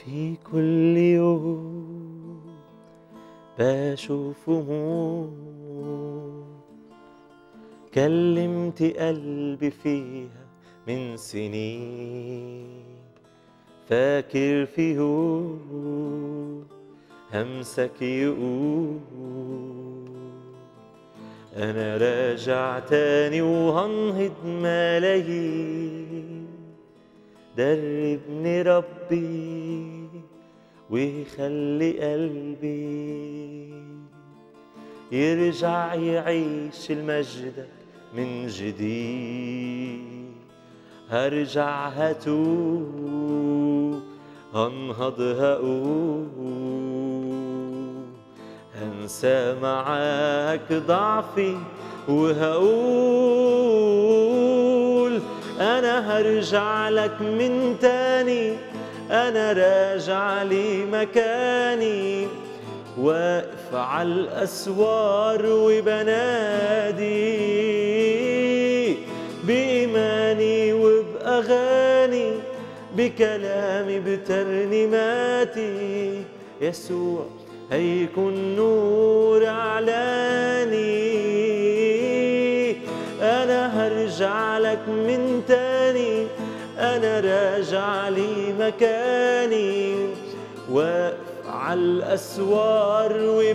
في كل يوم بشوف هموم كلمت قلبي فيها من سنين فاكر في يوم همسك يقول أنا راجع تاني وهنهض ملايين دربني ربي ويخلي قلبي يرجع يعيش المجدك من جديد هرجع هتوب هنهض هقول هنسى معاك ضعفي وهقول انا هرجع لك من تاني انا راجع لي مكاني واقف على الاسوار وبنادي بايماني وباغاني بكلامي بترنيماتي يسوع هيكون نور اعلاني انا هرجع لك من تاني انا راجع لي مكاني واقف على الاسوار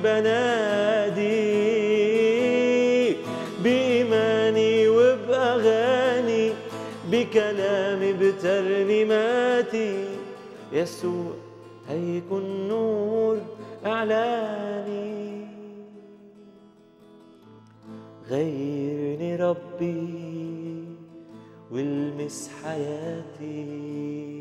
وبنادي بايماني وباغاني بكلامي بترنيماتي يسوع هيكون نور اعلاني غيرني ربي والمس حياتي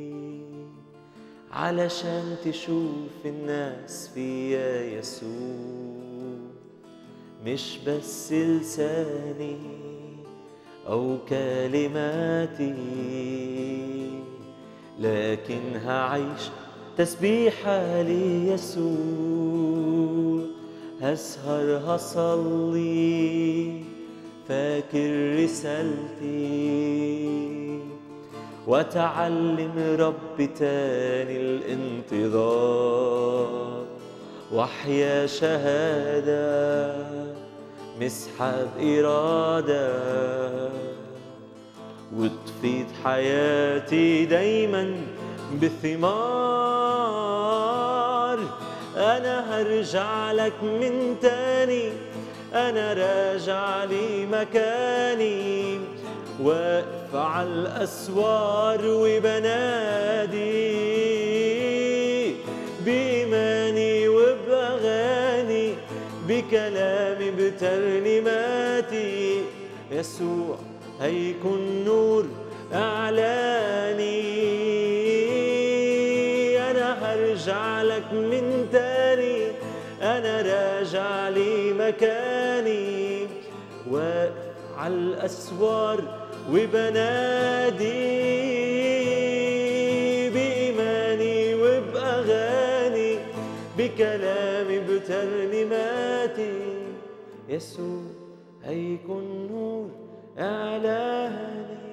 علشان تشوف الناس فيا يسوع مش بس لساني أو كلماتي لكن هعيش تسبيحة ليسوع هسهر هصلي فاكر رسالتي واتعلم رب تاني الانتظار واحيا شهادة مسحة إرادة وتفيد حياتي دايما بثمار أنا هرجع لك من تاني أنا راجع لي مكاني واقف على الأسوار وبنادي بإيماني وبأغاني بكلامي بترنيماتي يسوع هيكون نور أعلاني أنا هرجع لك من تاني أنا راجع لي مكاني واقف على الأسوار وبنادي بإيماني وبأغاني بكلامي بترنيماتي يسوع هيكون نور إعلاني